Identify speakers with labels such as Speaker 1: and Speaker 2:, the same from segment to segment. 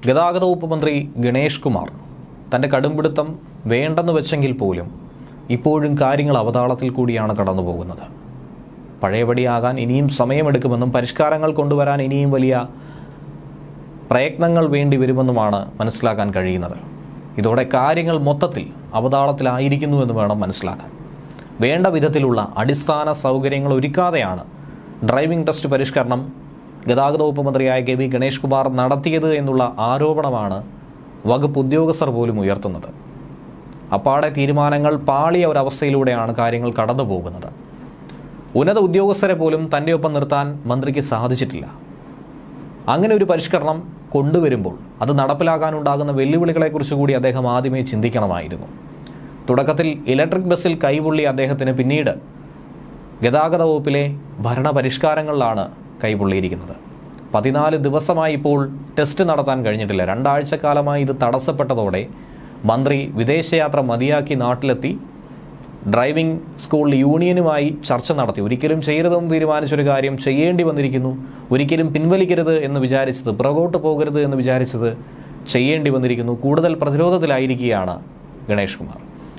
Speaker 1: ഗതാഗത വകുപ്പ് മന്ത്രി ഗണേഷ് കുമാർ തൻ്റെ കടുംപിടുത്തം വേണ്ടെന്ന് വെച്ചെങ്കിൽ പോലും ഇപ്പോഴും കാര്യങ്ങൾ അവതാളത്തിൽ കൂടിയാണ് കടന്നു പോകുന്നത് പഴയപടിയാകാൻ ഇനിയും സമയമെടുക്കുമെന്നും പരിഷ്കാരങ്ങൾ കൊണ്ടുവരാൻ ഇനിയും വലിയ പ്രയത്നങ്ങൾ വേണ്ടി വരുമെന്നുമാണ് മനസ്സിലാക്കാൻ കഴിയുന്നത് ഇതോടെ കാര്യങ്ങൾ മൊത്തത്തിൽ അവതാളത്തിലായിരിക്കുന്നു എന്ന് വേണം മനസ്സിലാക്കാൻ വേണ്ട വിധത്തിലുള്ള അടിസ്ഥാന സൗകര്യങ്ങൾ ഒരുക്കാതെയാണ് ഡ്രൈവിംഗ് ടെസ്റ്റ് പരിഷ്കരണം ഗതാഗത വകുപ്പ് മന്ത്രിയായ കെ വി ഗണേഷ് കുമാർ നടത്തിയത് എന്നുള്ള ആരോപണമാണ് വകുപ്പ് ഉദ്യോഗസ്ഥർ പോലും ഉയർത്തുന്നത് അപ്പാടെ തീരുമാനങ്ങൾ പാളിയ ഒരവസ്ഥയിലൂടെയാണ് കാര്യങ്ങൾ കടന്നു പോകുന്നത് ഉന്നത ഉദ്യോഗസ്ഥരെ പോലും തൻ്റെ ഒപ്പം നിർത്താൻ മന്ത്രിക്ക് സാധിച്ചിട്ടില്ല അങ്ങനെ ഒരു പരിഷ്കരണം കൊണ്ടുവരുമ്പോൾ അത് നടപ്പിലാക്കാനുണ്ടാകുന്ന വെല്ലുവിളികളെക്കുറിച്ച് കൂടി അദ്ദേഹം ആദ്യമേ ചിന്തിക്കണമായിരുന്നു തുടക്കത്തിൽ ഇലക്ട്രിക് ബസ്സിൽ കൈപൊള്ളി അദ്ദേഹത്തിന് പിന്നീട് ഗതാഗത വകുപ്പിലെ ഭരണപരിഷ്കാരങ്ങളിലാണ് കൈപൊള്ളിയിരിക്കുന്നത് പതിനാല് ദിവസമായി ഇപ്പോൾ ടെസ്റ്റ് നടത്താൻ കഴിഞ്ഞിട്ടില്ല രണ്ടാഴ്ചക്കാലമായി ഇത് തടസ്സപ്പെട്ടതോടെ മന്ത്രി വിദേശയാത്ര മതിയാക്കി നാട്ടിലെത്തി ഡ്രൈവിംഗ് സ്കൂൾ യൂണിയനുമായി ചർച്ച നടത്തി ഒരിക്കലും ചെയ്യരുതെന്ന് തീരുമാനിച്ചൊരു കാര്യം ചെയ്യേണ്ടി വന്നിരിക്കുന്നു ഒരിക്കലും പിൻവലിക്കരുത് എന്ന് വിചാരിച്ചത് പുറകോട്ട് പോകരുത് എന്ന് വിചാരിച്ചത് ചെയ്യേണ്ടി വന്നിരിക്കുന്നു കൂടുതൽ പ്രതിരോധത്തിലായിരിക്കുകയാണ് ഗണേഷ് കുമാർ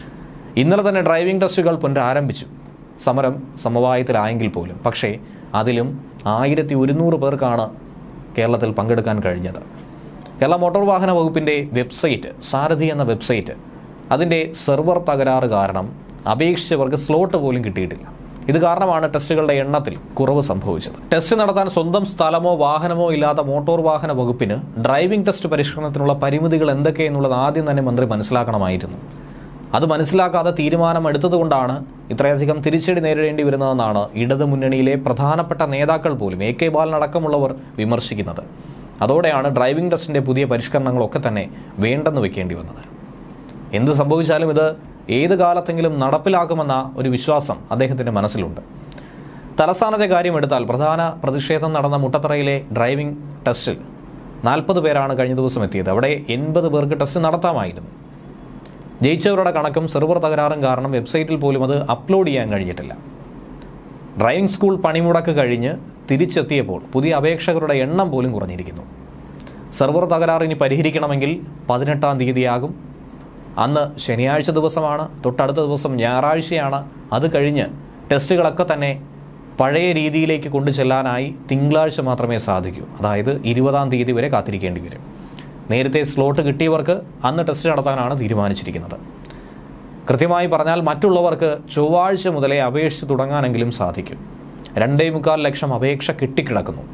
Speaker 1: ഇന്നലെ തന്നെ ഡ്രൈവിംഗ് ടെസ്റ്റുകൾ പുനരാരംഭിച്ചു സമരം സമവായത്തിലായെങ്കിൽ പോലും പക്ഷേ അതിലും ആയിരത്തി ഒരുന്നൂറ് പേർക്കാണ് കേരളത്തിൽ പങ്കെടുക്കാൻ കഴിഞ്ഞത് കേരള മോട്ടോർ വാഹന വകുപ്പിൻ്റെ വെബ്സൈറ്റ് സാരഥി എന്ന വെബ്സൈറ്റ് അതിൻ്റെ സെർവർ തകരാറ് കാരണം അപേക്ഷിച്ചവർക്ക് സ്ലോട്ട് പോലും കിട്ടിയിട്ടില്ല ഇത് കാരണമാണ് ടെസ്റ്റുകളുടെ എണ്ണത്തിൽ കുറവ് സംഭവിച്ചത് ടെസ്റ്റ് നടത്താൻ സ്വന്തം സ്ഥലമോ വാഹനമോ ഇല്ലാത്ത മോട്ടോർ വാഹന വകുപ്പിന് ഡ്രൈവിംഗ് ടെസ്റ്റ് പരിഷ്കരണത്തിനുള്ള പരിമിതികൾ എന്തൊക്കെയെന്നുള്ളത് ആദ്യം തന്നെ മന്ത്രി മനസ്സിലാക്കണമായിരുന്നു അത് മനസ്സിലാക്കാതെ തീരുമാനമെടുത്തതുകൊണ്ടാണ് ഇത്രയധികം തിരിച്ചടി നേരിടേണ്ടി വരുന്നതെന്നാണ് ഇടതു മുന്നണിയിലെ പ്രധാനപ്പെട്ട നേതാക്കൾ പോലും എ കെ ബാലൻ അടക്കമുള്ളവർ വിമർശിക്കുന്നത് അതോടെയാണ് ഡ്രൈവിംഗ് ടെസ്റ്റിന്റെ പുതിയ പരിഷ്കരണങ്ങളൊക്കെ തന്നെ വേണ്ടെന്ന് വെക്കേണ്ടി വന്നത് എന്ത് സംഭവിച്ചാലും ഇത് ഏത് കാലത്തെങ്കിലും നടപ്പിലാക്കുമെന്ന ഒരു വിശ്വാസം അദ്ദേഹത്തിന്റെ മനസ്സിലുണ്ട് തലസ്ഥാനത്തെ കാര്യം എടുത്താൽ പ്രധാന പ്രതിഷേധം നടന്ന മുട്ടത്തറയിലെ ഡ്രൈവിംഗ് ടെസ്റ്റിൽ നാൽപ്പത് പേരാണ് കഴിഞ്ഞ ദിവസം എത്തിയത് അവിടെ എൺപത് പേർക്ക് ടെസ്റ്റ് നടത്താമായിരുന്നു ജയിച്ചവരുടെ കണക്കും സെർവർ തകരാറും കാരണം വെബ്സൈറ്റിൽ പോലും അത് അപ്ലോഡ് ചെയ്യാൻ കഴിഞ്ഞിട്ടില്ല ഡ്രൈവിംഗ് സ്കൂൾ പണിമുടക്ക് കഴിഞ്ഞ് തിരിച്ചെത്തിയപ്പോൾ പുതിയ അപേക്ഷകരുടെ എണ്ണം പോലും കുറഞ്ഞിരിക്കുന്നു സെർവർ തകരാറ് ഇനി പരിഹരിക്കണമെങ്കിൽ പതിനെട്ടാം തീയതിയാകും അന്ന് ശനിയാഴ്ച ദിവസമാണ് തൊട്ടടുത്ത ദിവസം ഞായറാഴ്ചയാണ് അത് കഴിഞ്ഞ് ടെസ്റ്റുകളൊക്കെ തന്നെ പഴയ രീതിയിലേക്ക് കൊണ്ടു ചെല്ലാനായി തിങ്കളാഴ്ച മാത്രമേ സാധിക്കൂ അതായത് ഇരുപതാം തീയതി വരെ കാത്തിരിക്കേണ്ടി വരും നേരത്തെ സ്ലോട്ട് കിട്ടിയവർക്ക് അന്ന് ടെസ്റ്റ് നടത്താനാണ് തീരുമാനിച്ചിരിക്കുന്നത് കൃത്യമായി പറഞ്ഞാൽ മറ്റുള്ളവർക്ക് ചൊവ്വാഴ്ച മുതലേ അപേക്ഷിച്ച് തുടങ്ങാനെങ്കിലും സാധിക്കും രണ്ടേ മുക്കാൽ ലക്ഷം അപേക്ഷ കിട്ടിക്കിടക്കുന്നു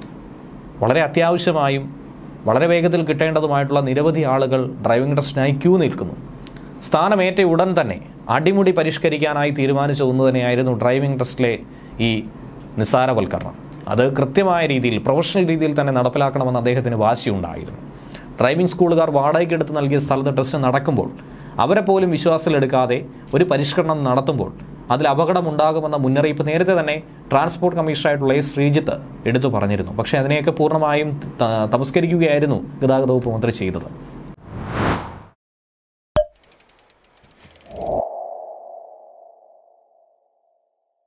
Speaker 1: വളരെ അത്യാവശ്യമായും വളരെ വേഗത്തിൽ കിട്ടേണ്ടതുമായിട്ടുള്ള നിരവധി ആളുകൾ ഡ്രൈവിംഗ് ടെസ്റ്റിനായി ക്യൂ നിൽക്കുന്നു സ്ഥാനമേറ്റ ഉടൻ തന്നെ അടിമുടി പരിഷ്കരിക്കാനായി തീരുമാനിച്ച ഒന്ന് തന്നെയായിരുന്നു ഡ്രൈവിംഗ് ടെസ്റ്റിലെ ഈ നിസ്സാരവൽക്കരണം അത് കൃത്യമായ രീതിയിൽ പ്രൊഫഷണൽ രീതിയിൽ തന്നെ നടപ്പിലാക്കണമെന്ന് അദ്ദേഹത്തിന് വാശിയുണ്ടായിരുന്നു ഡ്രൈവിംഗ് സ്കൂളുകാർ വാടകയ്ക്കെടുത്ത് നൽകിയ സ്ഥലത്ത് ടെസ്റ്റ് നടക്കുമ്പോൾ അവരെ പോലും വിശ്വാസത്തിലെടുക്കാതെ ഒരു പരിഷ്കരണം നടത്തുമ്പോൾ അതിൽ അപകടമുണ്ടാകുമെന്ന മുന്നറിയിപ്പ് നേരത്തെ തന്നെ ട്രാൻസ്പോർട്ട് കമ്മീഷണറായിട്ടുള്ള എസ് ശ്രീജിത്ത് എടുത്തു പറഞ്ഞിരുന്നു പക്ഷേ അതിനെയൊക്കെ പൂർണ്ണമായും ത- തമസ്കരിക്കുകയായിരുന്നു ഗതാഗത വകുപ്പ് മന്ത്രി ചെയ്തത്